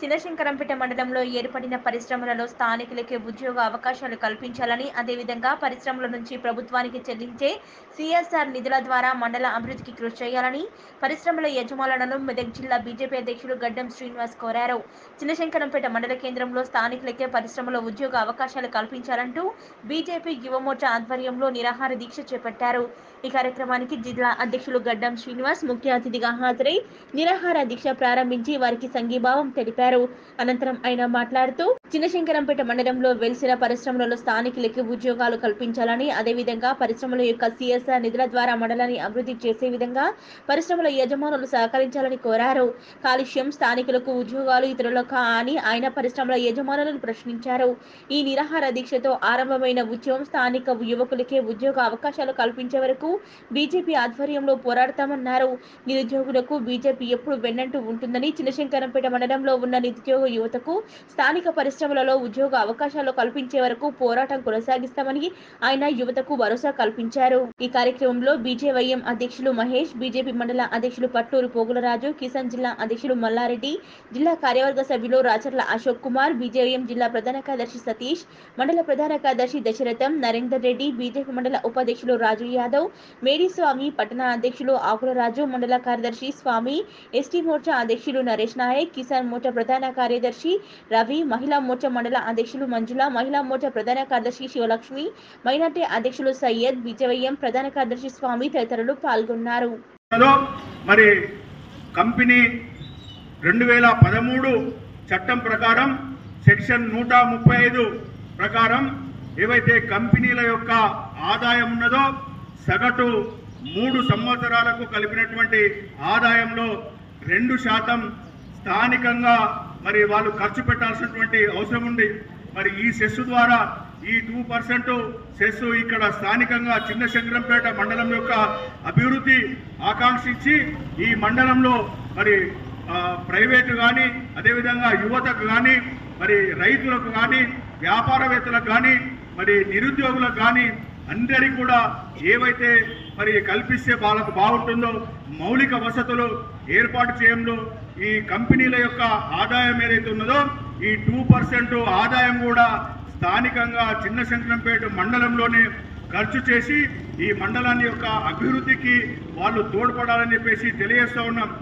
చిన్నశంకరంపేట మండలంలో ఏర్పడిన పరిశ్రమలలో స్థానికులకి ఉద్యోగ అవకాశాలు కల్పించాలని అదేవిధంగా పరిశ్రమల నుంచి ప్రభుత్వానికి చెల్లించే సిఎస్ఆర్ నిధుల ద్వారా మండల అభివృద్ధికి కృషి చేయాలని పరిశ్రమల యజమానులను మెదక్ జిల్లా బీజేపీ అధ్యక్షులు గడ్డం శ్రీనివాస్ కోరారు చిన్నశంకరంపేట మండల కేంద్రంలో స్థానికులకే పరిశ్రమల ఉద్యోగ అవకాశాలు కల్పించాలంటూ బీజేపీ యువమోర్చా ఆధ్వర్యంలో నిరాహార దీక్ష చేపట్టారు ఈ కార్యక్రమానికి జిల్లా అధ్యక్షులు గడ్డం శ్రీనివాస్ ముఖ్య అతిథిగా హాజరై నిరాహార దీక్ష ప్రారంభించి వారికి సంఘీభావం తెలిపారు అనంతరం ఆయన మాట్లాడుతూ చిన్నశంకరంపేట మండలంలో వెలిసిన పరిశ్రమలలో స్థానికులకి ఉద్యోగాలు కల్పించాలని అదేవిధంగా పరిశ్రమల యొక్క సిఎస్ఆర్ నిధుల ద్వారా మండలాన్ని అభివృద్ధి చేసే విధంగా పరిశ్రమల యజమానులు సహకరించాలని కోరారు కాలుష్యం స్థానికులకు ఉద్యోగాలు ఇతరులకు అని ఆయన పరిశ్రమల యజమానులను ప్రశ్నించారు ఈ నిరాహార దీక్షతో ఆరంభమైన ఉద్యమం స్థానిక యువకులకే ఉద్యోగ అవకాశాలు కల్పించే వరకు బీజేపీ ఆధ్వర్యంలో పోరాడతామన్నారు నిరుద్యోగులకు బీజేపీ ఎప్పుడు వెన్నంటూ ఉంటుందని చిన్నశంకరంపేట మండలంలో ఉన్న నిరుద్యోగ యువతకు స్థానిక పరిశ్రమలలో ఉద్యోగ అవకాశాలు కల్పించే వరకు పోరాటం కొనసాగిస్తామని ఆయన యువతకు భరోసా కల్పించారు ఈ కార్యక్రమంలో బీజేవైఎం అధ్యక్షులు మహేష్ బీజేపీ మండల అధ్యక్షులు పట్టూరు పోగులరాజు కిసాన్ జిల్లా అధ్యక్షులు మల్లారెడ్డి జిల్లా కార్యవర్గ సభ్యులు రాచర్ల అశోక్ కుమార్ బీజేవైఎం జిల్లా ప్రధాన కార్యదర్శి సతీష్ మండల ప్రధాన కార్యదర్శి దశరథం నరేందర్ రెడ్డి బీజేపీ మండల ఉపాధ్యక్షులు రాజు యాదవ్ మేడిస్వామి పట్టణ అధ్యక్షులు ఆకులరాజు మండల కార్యదర్శి స్వామి ఎస్టీ మోర్చా అధ్యక్షులు నరేష్ నాయక్ కిసాన్ మోర్చా ప్రధాన కార్యదర్శి రవి మహిళా మోర్చా మండల అధ్యక్షులు మంజుల మహిళా మోర్చా ప్రధాన కార్యదర్శి శివలక్ష్మి మైనార్టీ అధ్యక్షులు సయ్యద్ బీజేవైఎం ప్రధాన కార్యదర్శి స్వామి తదితరులు పాల్గొన్నారు ఉన్నదో మరి కంపెనీ రెండు వేల పదమూడు చట్టం ప్రకారం సెక్షన్ నూట ముప్పై ఐదు ప్రకారం ఏవైతే కంపెనీల యొక్క ఆదాయం ఉన్నదో సగటు మూడు సంవత్సరాలకు కలిపినటువంటి ఆదాయంలో రెండు శాతం స్థానికంగా మరి వాళ్ళు ఖర్చు పెట్టాల్సినటువంటి అవసరం ఉంది మరి ఈ సెస్ ద్వారా ఈ టూ పర్సెంట్ సెస్ ఇక్కడ స్థానికంగా చిన్న శంకరంపేట మండలం యొక్క అభివృద్ధి ఆకాంక్షించి ఈ మండలంలో మరి ఆ, ప్రైవేటు కానీ అదేవిధంగా యువతకు కానీ మరి రైతులకు కానీ వ్యాపారవేత్తలకు కానీ మరి నిరుద్యోగులకు కానీ అందరికీ కూడా ఏవైతే మరి కల్పిస్తే వాళ్ళకు బాగుంటుందో మౌలిక వసతులు ఏర్పాటు చేయంలో ఈ కంపెనీల యొక్క ఆదాయం ఏదైతే ఉన్నదో ఈ టూ పర్సెంట్ ఆదాయం కూడా స్థానికంగా చిన్న శంకరంపేట మండలంలోనే ఖర్చు చేసి ఈ మండలాన్ని యొక్క అభివృద్ధికి వాళ్ళు తోడ్పడాలని చెప్పేసి తెలియజేస్తా ఉన్నాం